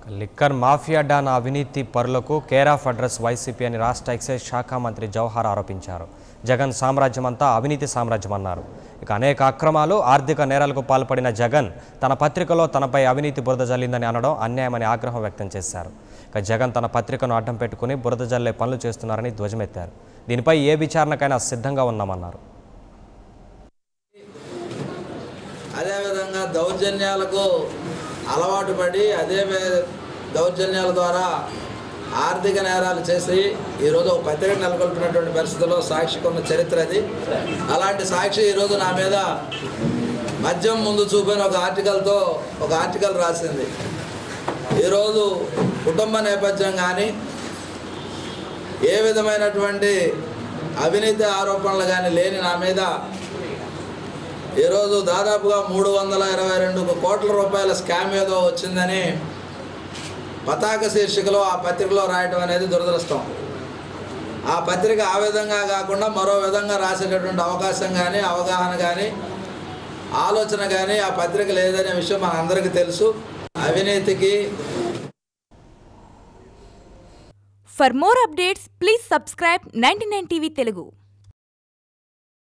Liquor mafia don అవినీతి పరులకు care of address YCP అని రాష్ట్ర ఎక్సైజ్ శాఖ మంత్రి జవహర్ ఆరోపించారు జగన్ సామ్రాజ్యం అంతా అవినీతి సామ్రాజ్యం అన్నారు ఇక అనేక అక్రమాలు ఆర్థిక నేరాలకు పాల్పడిన జగన్ తన పత్రికలో తనపై అవినీతి బురద జల్లిందని అనడం అన్యాయమని ఆగ్రహం వ్యక్తం చేశారు ఇక జగన్ తన పత్రికను అడ్డం పెట్టుకుని బురద జల్లే పనులు చేస్తున్నారని ధ్వజమెత్తారు దీనిపై ఏ విచారణకైనా సిద్ధంగా ఉన్నామన్నారు అదేవిధంగా దౌర్జన్యాలకు అలవాటు పడి అదే వే- దౌర్జన్యాల ద్వారా ఆర్థిక నేరాలు చేసి ఈరోజు ఒక పత్రిక నెలకొల్పినటువంటి పరిస్థితుల్లో సాక్షికి ఉన్న చరిత్ర అది అలాంటి సాక్షి ఈరోజు నా మీద మద్యం ముందు చూపిన ఒక ఆర్టికల్తో ఒక ఆర్టికల్ రాసింది ఈరోజు కుటుంబ నేపథ్యం కానీ ఏ విధమైనటువంటి అవినీతి ఆరోపణలు కానీ లేని నా మీద ఈరోజు దాదాపుగా మూడు వందల ఇరవై రెండు కోట్ల రూపాయల స్కామ్ ఏదో వచ్చిందని పతాక శీర్షికలో ఆ పత్రికలో రాయటం అనేది దురదృష్టం ఆ పత్రిక ఆ విధంగా కాకుండా మరో విధంగా రాసేటటువంటి అవకాశం కానీ అవగాహన కానీ ఆలోచన కానీ ఆ పత్రిక లేదనే విషయం మనందరికీ తెలుసు అవినీతికి For more updates, please subscribe 99 TV Telugu.